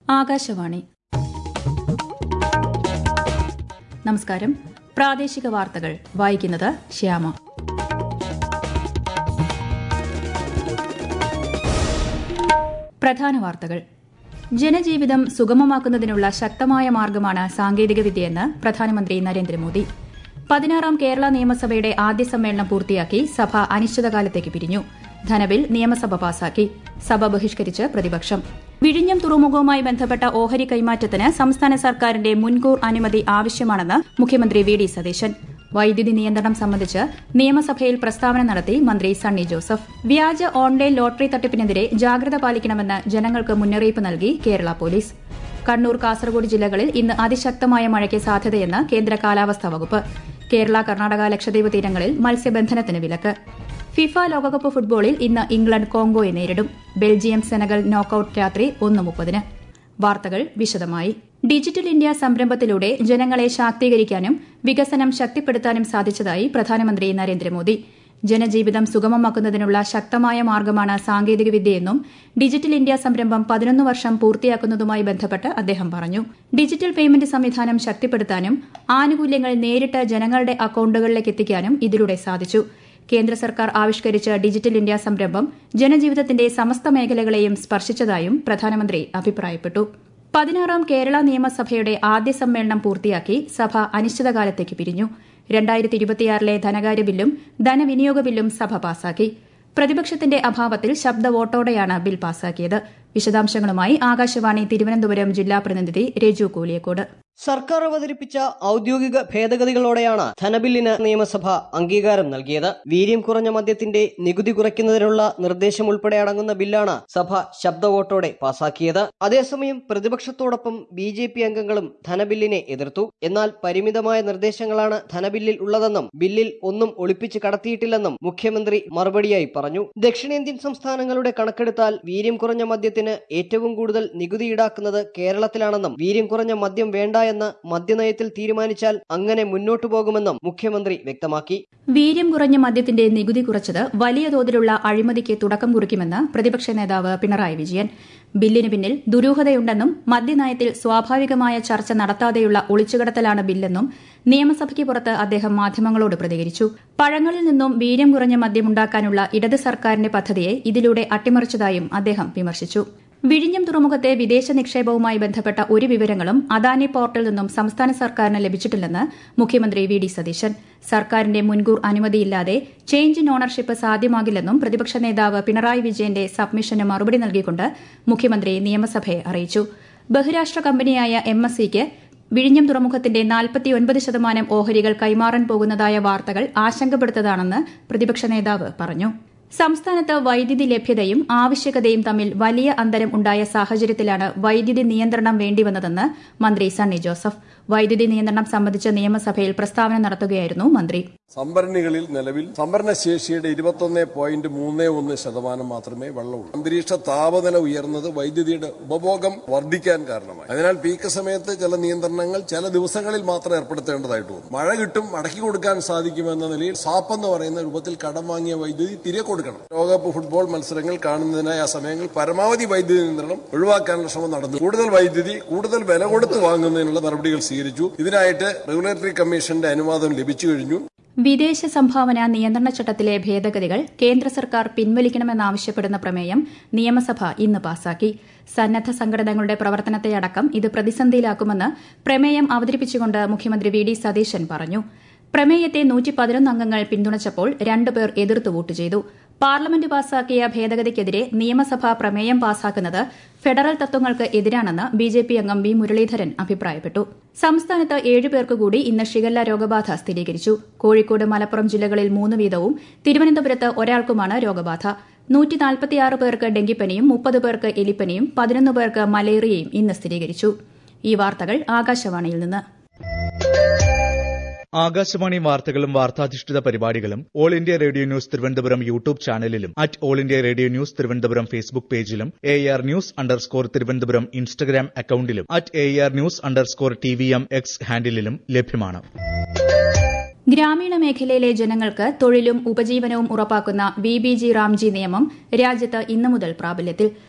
ആകാശവാണി നമസ്കാരം പ്രാദേശിക വാർത്തകൾ വായിക്കുന്നത് ശ്യാമ പ്രധാന വാർത്തകൾ ജനജീവിതം സുഗമമാക്കുന്നതിനുള്ള ശക്തമായ മാർഗമാണ് സാങ്കേതികവിദ്യയെന്ന് പ്രധാനമന്ത്രി നരേന്ദ്രമോദി പതിനാറാം കേരള നിയമസഭയുടെ ആദ്യ സമ്മേളനം പൂർത്തിയാക്കി സഭ അനിശ്ചിതകാലത്തേക്ക് പിരിഞ്ഞു ധനബിൽ നിയമസഭ പാസാക്കി സഭ ബഹിഷ്കരിച്ച് പ്രതിപക്ഷം വിഴിഞ്ഞം തുറമുഖവുമായി ബന്ധപ്പെട്ട ഓഹരി കൈമാറ്റത്തിന് സംസ്ഥാന സർക്കാരിന്റെ മുൻകൂർ അനുമതി ആവശ്യമാണെന്ന് മുഖ്യമന്ത്രി വി ഡി സതീശൻ വൈദ്യുതി നിയന്ത്രണം സംബന്ധിച്ച് നിയമസഭയിൽ പ്രസ്താവന നടത്തി മന്ത്രി സണ്ണി ജോസഫ് വ്യാജ ഓൺലൈൻ ലോട്ടറി തട്ടിപ്പിനെതിരെ ജാഗ്രത പാലിക്കണമെന്ന് ജനങ്ങൾക്ക് മുന്നറിയിപ്പ് നൽകി കേരള പോലീസ് കണ്ണൂർ കാസർഗോഡ് ജില്ലകളിൽ ഇന്ന് അതിശക്തമായ മഴയ്ക്ക് സാധ്യതയെന്ന് കേന്ദ്ര കാലാവസ്ഥാ വകുപ്പ് കേരള കർണാടക ലക്ഷദ്വീപ് തീരങ്ങളിൽ മത്സ്യബന്ധനത്തിന് വിലക്ക് ഫിഫ ലോകകപ്പ് ഫുട്ബോളിൽ ഇന്ന് ഇംഗ്ലണ്ട് കോങ്കോയെ നേരിടും ബെൽജിയം സെനഗൽ നോക്കൌട്ട് രാത്രി ഒന്ന് മുപ്പതിന് വാർത്തകൾ വിശദമായി ഡിജിറ്റൽ ഇന്ത്യ സംരംഭത്തിലൂടെ ജനങ്ങളെ ശാക്തീകരിക്കാനും വികസനം ശക്തിപ്പെടുത്താനും സാധിച്ചതായി പ്രധാനമന്ത്രി നരേന്ദ്രമോദി ജനജീവിതം സുഗമമാക്കുന്നതിനുള്ള ശക്തമായ മാർഗമാണ് സാങ്കേതികവിദ്യയെന്നും ഡിജിറ്റൽ ഇന്ത്യ സംരംഭം പതിനൊന്ന് വർഷം പൂർത്തിയാക്കുന്നതുമായി ബന്ധപ്പെട്ട് അദ്ദേഹം പറഞ്ഞു ഡിജിറ്റൽ പേയ്മെന്റ് സംവിധാനം ശക്തിപ്പെടുത്താനും ആനുകൂല്യങ്ങൾ നേരിട്ട് ജനങ്ങളുടെ അക്കൌണ്ടുകളിലേക്ക് എത്തിക്കാനും ഇതിലൂടെ സാധിച്ചു കേന്ദ്ര സർക്കാർ ആവിഷ്കരിച്ച ഡിജിറ്റൽ ഇന്ത്യ സംരംഭം ജനജീവിതത്തിന്റെ സമസ്ത മേഖലകളെയും സ്പർശിച്ചതായും പ്രധാനമന്ത്രി അഭിപ്രായപ്പെട്ടു പതിനാറാം കേരള നിയമസഭയുടെ ആദ്യ സമ്മേളനം പൂർത്തിയാക്കി സഭ അനിശ്ചിതകാലത്തേക്ക് പിരിഞ്ഞു രണ്ടായിരത്തി ഇരുപത്തിയാറിലെ ധനകാര്യ ബില്ലും ധനവിനിയോഗ ബില്ലും സഭ പാസാക്കി പ്രതിപക്ഷത്തിന്റെ അഭാവത്തിൽ ശബ്ദ വോട്ടോടെയാണ് ബിൽ പാസാക്കിയത് വിശദാംശങ്ങളുമായി ആകാശവാണി തിരുവനന്തപുരം ജില്ലാ പ്രതിനിധി രജു കൂലിയക്കോട് സർക്കാർ അവതരിപ്പിച്ച ഔദ്യോഗിക ഭേദഗതികളോടെയാണ് ധനബില്ലിന് നിയമസഭ അംഗീകാരം നൽകിയത് വീര്യം കുറഞ്ഞ മദ്യത്തിന്റെ നികുതി കുറയ്ക്കുന്നതിനുള്ള നിർദ്ദേശം ഉൾപ്പെടെ അടങ്ങുന്ന ബില്ലാണ് സഭ ശബ്ദ വോട്ടോടെ പാസാക്കിയത് അതേസമയം പ്രതിപക്ഷത്തോടൊപ്പം ബി ജെ പി അംഗങ്ങളും ധനബില്ലിനെ എതിർത്തു എന്നാൽ പരിമിതമായ നിർദ്ദേശങ്ങളാണ് ധനബില്ലിൽ ഉള്ളതെന്നും ബില്ലിൽ ഒന്നും ഒളിപ്പിച്ച് കടത്തിയിട്ടില്ലെന്നും മുഖ്യമന്ത്രി മറുപടിയായി പറഞ്ഞു ദക്ഷിണേന്ത്യൻ സംസ്ഥാനങ്ങളുടെ കണക്കെടുത്താൽ വീര്യം കുറഞ്ഞ മദ്യത്തിന് ഏറ്റവും കൂടുതൽ നികുതി ഈടാക്കുന്നത് കേരളത്തിലാണെന്നും വീര്യം കുറഞ്ഞ മദ്യം വേണ്ട എന്ന് മദ്യനയത്തിൽ തീരുമാനിച്ചാൽ അങ്ങനെ മുന്നോട്ടു പോകുമെന്നും മുഖ്യമന്ത്രി വ്യക്തമാക്കി വീര്യം കുറഞ്ഞ മദ്യത്തിന്റെ നികുതി കുറച്ചത് വലിയ തോതിലുള്ള അഴിമതിക്ക് തുടക്കം കുറിക്കുമെന്ന് പ്രതിപക്ഷ നേതാവ് പിണറായി വിജയൻ ബില്ലിന് പിന്നിൽ ദുരൂഹതയുണ്ടെന്നും മദ്യനയത്തിൽ സ്വാഭാവികമായ ചർച്ച നടത്താതെയുള്ള ഒളിച്ചുകടത്തലാണ് ബില്ലെന്നും നിയമസഭയ്ക്ക് പുറത്ത് അദ്ദേഹം മാധ്യമങ്ങളോട് പ്രതികരിച്ചു പഴങ്ങളിൽ നിന്നും വീര്യം കുറഞ്ഞ മദ്യമുണ്ടാക്കാനുള്ള ഇടത് സർക്കാരിന്റെ പദ്ധതിയെ ഇതിലൂടെ അട്ടിമറിച്ചതായും അദ്ദേഹം വിമർശിച്ചു വിഴിഞ്ഞം തുറമുഖത്തെ വിദേശ നിക്ഷേപവുമായി ബന്ധപ്പെട്ട ഒരു വിവരങ്ങളും അദാനി പോർട്ടിൽ നിന്നും സംസ്ഥാന സർക്കാരിന് ലഭിച്ചിട്ടില്ലെന്ന് മുഖ്യമന്ത്രി വി ഡി സതീശൻ സർക്കാരിന്റെ മുൻകൂർ അനുമതിയില്ലാതെ ചേഞ്ച് ഇൻ ഓണർഷിപ്പ് സാധ്യമാകില്ലെന്നും പ്രതിപക്ഷ നേതാവ് പിണറായി വിജയന്റെ സബ്മിഷന് മറുപടി നൽകിക്കൊണ്ട് മുഖ്യമന്ത്രി നിയമസഭയെ അറിയിച്ചു ബഹുരാഷ്ട്ര കമ്പനിയായ എം എസ് സിക്ക് വിഴിഞ്ഞം തുറമുഖത്തിന്റെ നാൽപ്പത്തിയൊൻപത് ശതമാനം ഓഹരികൾ കൈമാറാൻ പോകുന്നതായ വാർത്തകൾ ആശങ്കപ്പെടുത്തതാണെന്ന് പ്രതിപക്ഷ നേതാവ് പറഞ്ഞു സംസ്ഥാനത്ത് വൈദ്യുതി ലഭ്യതയും ആവശ്യകതയും തമ്മിൽ വലിയ അന്തരം ഉണ്ടായ സാഹചര്യത്തിലാണ് വൈദ്യുതി നിയന്ത്രണം വേണ്ടിവന്നതെന്ന് മന്ത്രി സണ്ണി ജോസഫ് വൈദ്യുതി നിയന്ത്രണം സംബന്ധിച്ച് നിയമസഭയിൽ പ്രസ്താവന നടത്തുകയായിരുന്നു മന്ത്രി സംഭരണികളിൽ നിലവിൽ സംഭരണ ശേഷിയുടെ ഇരുപത്തൊന്ന് പോയിന്റ് മൂന്ന് ഒന്ന് ശതമാനം മാത്രമേ വെള്ളമുള്ളൂ അന്തരീക്ഷ താപനില ഉയർന്നത് വൈദ്യുതിയുടെ ഉപഭോഗം വർദ്ധിക്കാൻ കാരണമായി അതിനാൽ പീക്ക് സമയത്ത് ചില നിയന്ത്രണങ്ങൾ ചില ദിവസങ്ങളിൽ മാത്രം ഏർപ്പെടുത്തേണ്ടതായിട്ട് വന്നു മഴ കിട്ടും മടക്കി കൊടുക്കാൻ സാധിക്കുമെന്ന നിലയിൽ സാപ്പ് എന്ന് പറയുന്ന രൂപത്തിൽ കടം വാങ്ങിയ വൈദ്യുതി തിരികെ കൊടുക്കണം ലോകകപ്പ് ഫുട്ബോൾ മത്സരങ്ങൾ കാണുന്നതിനായി ആ സമയങ്ങളിൽ പരമാവധി വൈദ്യുതി നിയന്ത്രണം ഒഴിവാക്കാനുള്ള ശ്രമം നടന്നു കൂടുതൽ വൈദ്യുതി കൂടുതൽ വില കൊടുത്ത് വാങ്ങുന്നതിനുള്ള നടപടികൾ സ്വീകരിച്ചു ഇതിനായിട്ട് റെഗുലേറ്ററി കമ്മീഷന്റെ അനുവാദം ലഭിച്ചു കഴിഞ്ഞു വിദേശ സംഭാവന നിയന്ത്രണ ചട്ടത്തിലെ ഭേദഗതികൾ കേന്ദ്ര സർക്കാർ പിൻവലിക്കണമെന്നാവശ്യപ്പെടുന്ന പ്രമേയം നിയമസഭ ഇന്ന് പാസാക്കി സന്നദ്ധ സംഘടനകളുടെ പ്രവർത്തനത്തെയടക്കം ഇത് പ്രതിസന്ധിയിലാക്കുമെന്ന് പ്രമേയം അവതരിപ്പിച്ചുകൊണ്ട് മുഖ്യമന്ത്രി വി ഡി സതീശൻ പറഞ്ഞു പ്രമേയത്തെ നൂറ്റി പതിനൊന്ന് അംഗങ്ങൾ പിന്തുണച്ചപ്പോൾ രണ്ടുപേർ എതിർത്ത് വോട്ട് ചെയ്തു പാർലമെന്റ് പാസാക്കിയ ഭേദഗതിക്കെതിരെ നിയമസഭ പ്രമേയം പാസാക്കുന്നത് ഫെഡറൽ തത്വങ്ങൾക്ക് എതിരാണെന്ന് ബിജെപി അംഗം വി മുരളീധരൻ അഭിപ്രായപ്പെട്ടു സംസ്ഥാനത്ത് ഏഴുപേർക്ക് കൂടി ഇന്ന് ഷിഗല്ല രോഗബാധ സ്ഥിരീകരിച്ചു കോഴിക്കോട് മലപ്പുറം ജില്ലകളിൽ മൂന്ന് വീതവും തിരുവനന്തപുരത്ത് ഒരാൾക്കുമാണ് രോഗബാധ നൂറ്റി നാൽപ്പത്തിയാറ് പേർക്ക് ഡെങ്കിപ്പനിയും മുപ്പത് പേർക്ക് എലിപ്പനിയും പതിനൊന്ന് പേർക്ക് മലേറിയയും ഇന്ന് സ്ഥിരീകരിച്ചു ഈ വാർത്തകൾ ആകാശവാണിയിൽ നിന്ന് ആകാശവാണി വാർത്തകളും വാർത്താധിഷ്ഠിത പരിപാടികളും all India radio news Thiruvananthapuram YouTube ചാനലിലും at all India radio news Thiruvananthapuram Facebook പേജിലും A R news underscore Thiruvananthapuram Instagram അക്കൌണ്ടിലും at A R news underscore T V M X ഹാൻഡിലും ലഭ്യമാണ് ഗ്രാമീണ മേഖലയിലെ ജനങ്ങൾക്ക് തൊഴിലും ഉപജീവനവും ഉറപ്പാക്കുന്ന വി ബി ജി റാംജി നിയമം രാജ്യത്ത് ഇന്നു മുതൽ പ്രാബല്യത്തിൽ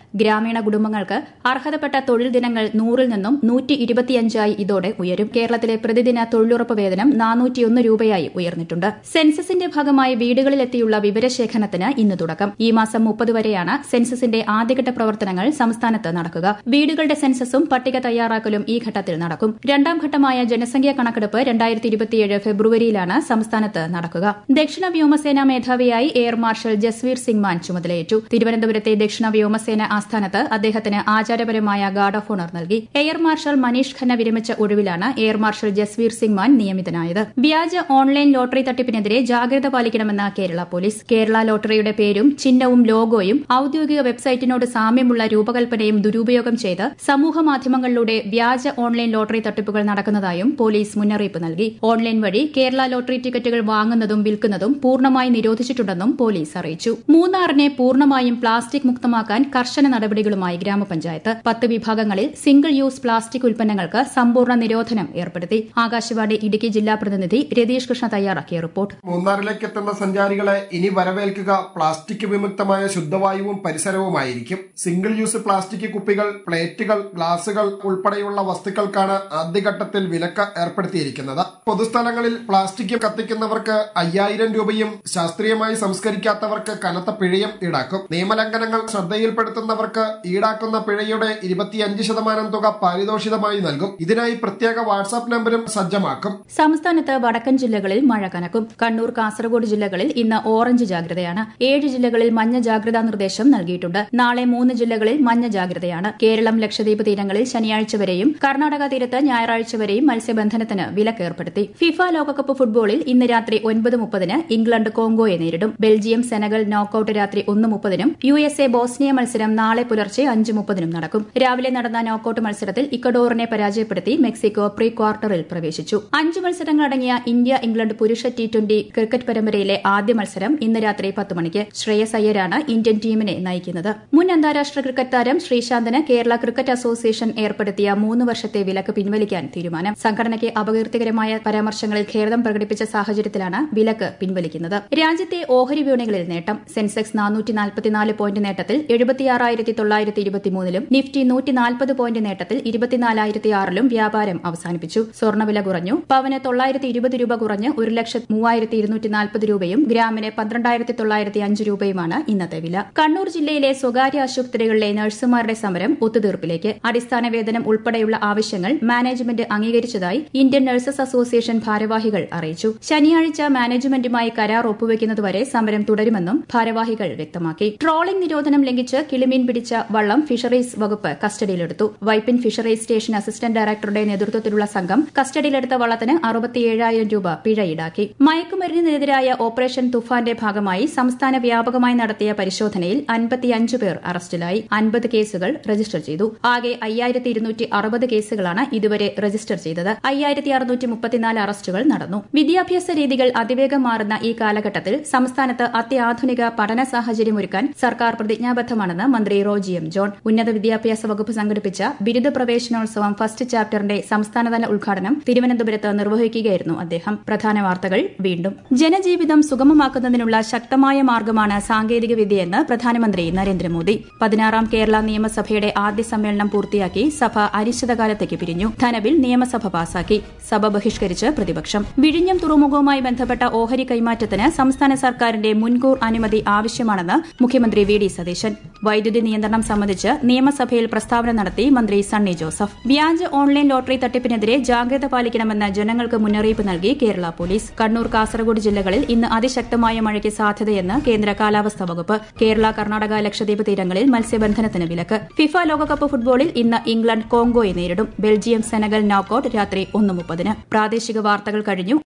ഗ്രാമീണ കുടുംബങ്ങൾക്ക് അർഹതപ്പെട്ട തൊഴിൽ ദിനങ്ങൾ നൂറിൽ നിന്നും നൂറ്റി ഇരുപത്തിയഞ്ചായി ഇതോടെ ഉയരും കേരളത്തിലെ പ്രതിദിന തൊഴിലുറപ്പ് വേതനം നാനൂറ്റിയൊന്ന് രൂപയായി ഉയർന്നിട്ടുണ്ട് സെൻസസിന്റെ ഭാഗമായി വീടുകളിലെത്തിയുള്ള വിവരശേഖരണത്തിന് ഇന്ന് തുടക്കം ഈ മാസം മുപ്പത് വരെയാണ് സെൻസസിന്റെ ആദ്യഘട്ട പ്രവർത്തനങ്ങൾ സംസ്ഥാനത്ത് നടക്കുക വീടുകളുടെ സെൻസസും പട്ടിക തയ്യാറാക്കലും ഈ ഘട്ടത്തിൽ നടക്കും രണ്ടാം ഘട്ടമായ ജനസംഖ്യാ കണക്കെടുപ്പ് രണ്ടായിരത്തി ഇരുപത്തിയേഴ് ഫെബ്രുവരിയിലാണ് സംസ്ഥാനത്ത് നടക്കുക ദക്ഷിണ വ്യോമസേനാ മേധാവിയായി എയർ മാർഷൽ ജസ്വീർ സിംഗ് മാൻ ചുമതലയേറ്റു തിരുവനന്തപുരത്തെ ദക്ഷിണ വ്യോമസേന ആസ്ഥാനത്ത് അദ്ദേഹത്തിന് ആചാരപരമായ ഗാർഡ് ഓഫ് ഓണർ നൽകി എയർ മാർഷൽ മനീഷ് ഖന്ന വിരമിച്ച ഒഴിവിലാണ് എയർ മാർഷൽ ജസ്വീർ സിംഗ് മാൻ നിയമിതനായത് വ്യാജ ഓൺലൈൻ ലോട്ടറി തട്ടിപ്പിനെതിരെ ജാഗ്രത പാലിക്കണമെന്ന് കേരള പോലീസ് കേരള ലോട്ടറിയുടെ പേരും ചിഹ്നവും ലോഗോയും ഔദ്യോഗിക വെബ്സൈറ്റിനോട് സാമ്യമുള്ള രൂപകൽപ്പനയും ദുരുപയോഗം ചെയ്ത് സമൂഹ മാധ്യമങ്ങളിലൂടെ വ്യാജ ഓൺലൈൻ ലോട്ടറി തട്ടിപ്പുകൾ നടക്കുന്നതായും പോലീസ് മുന്നറിയിപ്പ് നൽകി ഓൺലൈൻ വഴി കേരള ലോട്ടറി ടിക്കറ്റുകൾ വാങ്ങുന്നതും വിൽക്കുന്നതും പൂർണ്ണമായി നിരോധിച്ചിട്ടുണ്ടെന്നും പോലീസ് അറിയിച്ചു മൂന്നാറിനെ പൂർണ്ണമായും പ്ലാസ്റ്റിക് മുക്തമാക്കാൻ കർശന നടപടികളുമായി ഗ്രാമപഞ്ചായത്ത് പത്ത് വിഭാഗങ്ങളിൽ സിംഗിൾ യൂസ് പ്ലാസ്റ്റിക് ഉൽപ്പന്നങ്ങൾക്ക് സമ്പൂർണ്ണ നിരോധനം ഏർപ്പെടുത്തി ആകാശവാണി ഇടുക്കി ജില്ലാ പ്രതിനിധി രതീഷ് കൃഷ്ണ തയ്യാറാക്കിയ റിപ്പോർട്ട് മൂന്നാറിലേക്ക് എത്തുന്ന സഞ്ചാരികളെ ഇനി വരവേൽക്കുക പ്ലാസ്റ്റിക് വിമുക്തമായ ശുദ്ധവായുവും പരിസരവുമായിരിക്കും സിംഗിൾ യൂസ് പ്ലാസ്റ്റിക് കുപ്പികൾ പ്ലേറ്റുകൾ ഗ്ലാസുകൾ ഉൾപ്പെടെയുള്ള വസ്തുക്കൾക്കാണ് ആദ്യഘട്ടത്തിൽ വിലക്ക് ഏർപ്പെടുത്തിയിരിക്കുന്നത് പൊതുസ്ഥലങ്ങളിൽ പ്ലാസ്റ്റിക് കത്തിക്കുന്നവർക്ക് അയ്യായിരം രൂപയും ശാസ്ത്രീയമായി സംസ്കരിക്കാത്തവർക്ക് കനത്ത പിഴയും ഈടാക്കും നിയമലംഘനങ്ങൾ ശ്രദ്ധയിൽപ്പെടുത്തുന്നവർക്ക് ഈടാക്കുന്ന പിഴയുടെ ഇരുപത്തിയഞ്ച് ശതമാനം തുക പാരിതോഷികമായി നൽകും ഇതിനായി പ്രത്യേക വാട്സാപ്പ് നമ്പരും സജ്ജമാക്കും സംസ്ഥാനത്ത് വടക്കൻ ജില്ലകളിൽ മഴ കനക്കും കണ്ണൂർ കാസർഗോഡ് ജില്ലകളിൽ ഇന്ന് ഓറഞ്ച് ജാഗ്രതയാണ് ഏഴ് ജില്ലകളിൽ മഞ്ഞ ജാഗ്രതാ നിർദ്ദേശം നൽകിയിട്ടുണ്ട് നാളെ മൂന്ന് ജില്ലകളിൽ മഞ്ഞ ജാഗ്രതയാണ് കേരളം ലക്ഷദ്വീപ് തീരങ്ങളിൽ ശനിയാഴ്ച വരെയും കർണാടക തീരത്ത് ഞായറാഴ്ച വരെയും മത്സ്യബന്ധനത്തിന് വിലക്ക് ഏർപ്പെടുത്തി ഫിഫ ലോകകപ്പ് ഫുട്ബോളിൽ ഇന്ന് രാത്രി ഒൻപത് മുപ്പതിന് ഇംഗ്ലണ്ട് കോങ്കോയെ നേരിടും ബെൽജിയം സെനഗൽ നോക്കൌട്ട് രാത്രി ഒന്ന് മുപ്പതിനും യു എസ് എ ബോസ്നിയ മത്സരം നാളെ പുലർച്ചെ അഞ്ച് മുപ്പതിനും നടക്കും രാവിലെ നടന്ന നോക്കൌട്ട് മത്സരത്തിൽ ഇക്കഡോറിനെ പരാജയപ്പെടുത്തി മെക്സിക്കോ പ്രീ ക്വാർട്ടറിൽ പ്രവേശിച്ചു അഞ്ച് മത്സരങ്ങളടങ്ങിയ ഇന്ത്യ ഇംഗ്ലണ്ട് പുരുഷ ടി ട്വന്റി ക്രിക്കറ്റ് പരമ്പരയിലെ ആദ്യ മത്സരം ഇന്ന് രാത്രി പത്ത് മണിക്ക് ശ്രേയസ് അയ്യരാണ് ഇന്ത്യൻ ടീമിനെ നയിക്കുന്നത് മുൻ അന്താരാഷ്ട്ര ക്രിക്കറ്റ് താരം ശ്രീശാന്തിന് കേരള ക്രിക്കറ്റ് അസോസിയേഷൻ ഏർപ്പെടുത്തിയ മൂന്ന് വർഷത്തെ വിലക്ക് പിൻവലിക്കാൻ തീരുമാനം സംഘടനയ്ക്ക് അപകീർത്തികരമായ പരാമർശങ്ങളിൽ ഖേദം പ്രകടിപ്പിച്ച സാഹചര്യത്തിലാണ് വിലക്ക് പിൻവലിക്കുന്നത് രാജ്യത്തെ ഓഹരി വിപണികളിൽ നേട്ടം സെൻസെക്സ് നാനൂറ്റി നാൽപ്പത്തിനാല് പോയിന്റ് നേട്ടത്തിൽ എഴുപത്തിയാറായിരത്തി തൊള്ളായിരത്തി ഇരുപത്തിമൂന്നിലും നിഫ്റ്റി നൂറ്റി നാൽപ്പത് പോയിന്റ് നേട്ടത്തിൽ ഇരുപത്തിനാലായിരത്തി ആറിലും വ്യാപാരം അവസാനിപ്പിച്ചു സ്വർണ്ണവില കുറഞ്ഞു പവന് തൊള്ളായിരത്തി ഇരുപത് രൂപ കുറഞ്ഞ് ഒരു ലക്ഷത്തി മൂവായിരത്തി ഇരുന്നൂറ്റി നാൽപ്പത് രൂപയും ഗ്രാമിന് പന്ത്രണ്ടായിരത്തി തൊള്ളായിരത്തി അഞ്ച് രൂപയുമാണ് ഇന്നത്തെ വില കണ്ണൂർ ജില്ലയിലെ സ്വകാര്യ ആശുപത്രികളിലെ നഴ്സുമാരുടെ സമരം ഒത്തുതീർപ്പിലേക്ക് അടിസ്ഥാന വേതനം ഉൾപ്പെടെയുള്ള ആവശ്യങ്ങൾ മാനേജ്മെന്റ് അംഗീകരിച്ചതായി ഇന്ത്യൻ നഴ്സസ് അസോസിയേഷൻ ഭാരവാഹികൾ അറിയിച്ചു ശനിയാഴ്ച മാനേജ്മെന്റുമായി കരാർ ഒപ്പുവെക്കുന്നതുവരെ സമരം തുടരുമെന്നും ഭാരവാഹികൾ വ്യക്തമാക്കി ട്രോളിംഗ് നിരോധനം ലംഘിച്ച് കിളിമീൻ പിടിച്ച വള്ളം ഫിഷറീസ് വകുപ്പ് കസ്റ്റഡിയിലെടുത്തു വൈപ്പിൻ ഫിഷറീസ് സ്റ്റേഷൻ അസിസ്റ്റന്റ് ഡയറക്ടറുടെ നേതൃത്വത്തിലുള്ള സംഘം കസ്റ്റഡിയിലെടുത്ത വള്ളത്തിന് അറുപത്തിയേഴായിരം രൂപ പിഴ ഈടാക്കി മയക്കുമരുന്നിനെതിരായ ഓപ്പറേഷൻ തുഫാന്റെ ഭാഗമായി സംസ്ഥാന വ്യാപകമായി നടത്തിയ പരിശോധനയിൽ അൻപത്തിയഞ്ച് പേർ അറസ്റ്റിലായി അൻപത് കേസുകൾ രജിസ്റ്റർ ചെയ്തു ആകെ അയ്യായിരത്തി ഇരുന്നൂറ്റി അറുപത് കേസുകളാണ് ഇതുവരെ രജിസ്റ്റർ ചെയ്തത് അയ്യായിരത്തി അറുന്നൂറ്റി മുപ്പത്തിനാല് അറസ്റ്റുകൾ നടന്നു വിദ്യാഭ്യാസ രീതികൾ അതിവേഗം മാറുന്ന ഈ കാലഘട്ടത്തിൽ സംസ്ഥാനത്ത് അത്യാധുനിക പഠന സാഹചര്യമൊരുക്കാൻ സർക്കാർ പ്രതിജ്ഞാബദ്ധമാണെന്ന് മന്ത്രി റോജി എം ജോൺ ഉന്നത വിദ്യാഭ്യാസ വകുപ്പ് സംഘടിപ്പിച്ച ബിരുദ പ്രവേശനോത്സവം ഫസ്റ്റ് ചാപ്റ്ററിന്റെ സംസ്ഥാനതല ഉദ്ഘാടനം തിരുവനന്തപുരത്ത് നിർവഹിക്കുകയായിരുന്നു അദ്ദേഹം പ്രധാന വാർത്തകൾ വീണ്ടും ജനജീവിതം സുഗമമാക്കുന്നതിനുള്ള ശക്തമായ മാർഗമാണ് സാങ്കേതിക വിദ്യയെന്ന് പ്രധാനമന്ത്രി നരേന്ദ്രമോദി പതിനാറാം കേരള നിയമസഭയുടെ ആദ്യ സമ്മേളനം പൂർത്തിയാക്കി സഭ അനിശ്ചിതകാലത്തേക്ക് പിരിഞ്ഞു ധനബിൽ നിയമസഭ പാസാക്കി സഭ ബഹിഷ്കരിച്ച് പ്രതിപക്ഷം വിഴിഞ്ഞം തുറമുഖവുമായി ബന്ധപ്പെട്ട ഓഹരി കൈമാറ്റത്തിന് സംസ്ഥാന സർക്കാരിന്റെ മുൻകൂർ അനുമതി ആവശ്യമാണെന്ന് മുഖ്യമന്ത്രി വി ഡി സതീശൻ വൈദ്യുതി നിയന്ത്രണം സംബന്ധിച്ച് നിയമസഭയിൽ പ്രസ്താവന നടത്തി മന്ത്രി സണ്ണി ജോസഫ് വ്യാജ ഓൺലൈൻ ലോട്ടറി തട്ടിപ്പിനെതിരെ ജാഗ്രത പാലിക്കണമെന്ന് ജനങ്ങൾക്ക് മുന്നറിയിപ്പ് നൽകി കേരള പോലീസ് കണ്ണൂർ കാസർഗോഡ് ജില്ലകളിൽ ഇന്ന് അതിശക്തമായ മഴയ്ക്ക് സാധ്യതയെന്ന് കേന്ദ്ര കാലാവസ്ഥാ വകുപ്പ് കേരള കർണാടക ലക്ഷദ്വീപ് തീരങ്ങളിൽ മത്സ്യബന്ധനത്തിന് വിലക്ക് ഫിഫ ലോകകപ്പ് ഫുട്ബോളിൽ ഇന്ന് ഇംഗ്ലണ്ട് കോങ്കോയെ നേരിടും ബെൽജിയം സെനഗൽ നോക്കൌട്ട് രാത്രി ഒന്ന് മുപ്പതിന് പ്രാദേശിക വാർത്തകൾ കഴിഞ്ഞു